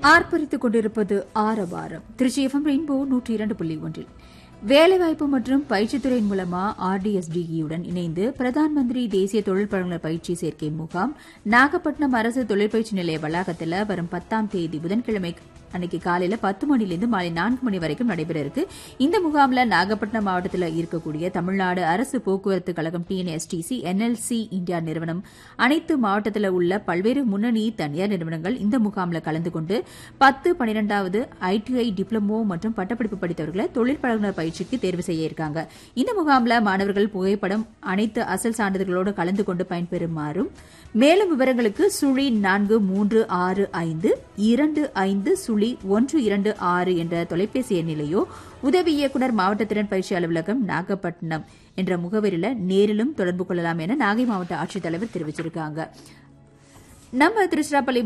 ஆர்ப்பரித்துக் கொண்டிருப்பது ஆரவாரம் Trichy FM rainbow நூற்றி இரண்டு புள்ளி ஒன்றில் வேலைவாய்ப்பு மற்றும் பயிற்சித்துறையின் மூலமா ஆர்டிஎஸ்டிஇயுடன் இணைந்து பிரதான் மந்திரி தேசிய தொழில் பழங்குனர் பயிற்சி சேர்க்கை முகாம் நாகப்பட்டினம் அரசு தொழிற்பயிற்சி நிலைய வளாகத்தில் வரும் பத்தாம் தேதி புதன்கிழமை அன்னைக்கு காலையில பத்து மணிலிருந்து மாலை நான்கு மணி வரைக்கும் நடைபெற இருக்கு இந்த முகாம்ல நாகப்பட்டினம் மாவட்டத்தில் இருக்கக்கூடிய தமிழ்நாடு அரசு போக்குவரத்து கழகம் டிஎன்எஸ்டிசி என்எல்சி இந்தியா நிறுவனம் அனைத்து மாவட்டத்தில் உள்ள பல்வேறு முன்னணி தனியார் நிறுவனங்கள் இந்த முகாம்ல கலந்து கொண்டு பத்து பனிரெண்டாவது ஐடிஐ டிப்ளமோ மற்றும் பட்டப்படிப்பு படித்தவர்களை தொழில் பழகுனர் பயிற்சிக்கு தேர்வு செய்ய இருக்காங்க இந்த முகாம்ல மாணவர்கள் புகைப்படம் அனைத்து அசல் சான்றிதழ்களோடு கலந்து கொண்டு பயன்பெறுமாறும் மேலும் விவரங்களுக்கு சுழி நான்கு மூன்று ஆறு ஐந்து இரண்டு ஐந்து சுழி ஒன்று இரண்டு ஆறு என்ற தொலைபேசி எண்ணிலேயோ உதவி இயக்குநர் மாவட்ட திறன் பயிற்சி அலுவலகம் நாகப்பட்டினம் என்ற முகவரியில் நேரிலும் தொடர்பு கொள்ளலாம் என நாகை மாவட்ட ஆட்சித்தலைவர் தெரிவிச்சிருக்காங்க நம்ம திருச்சிராப்பள்ளி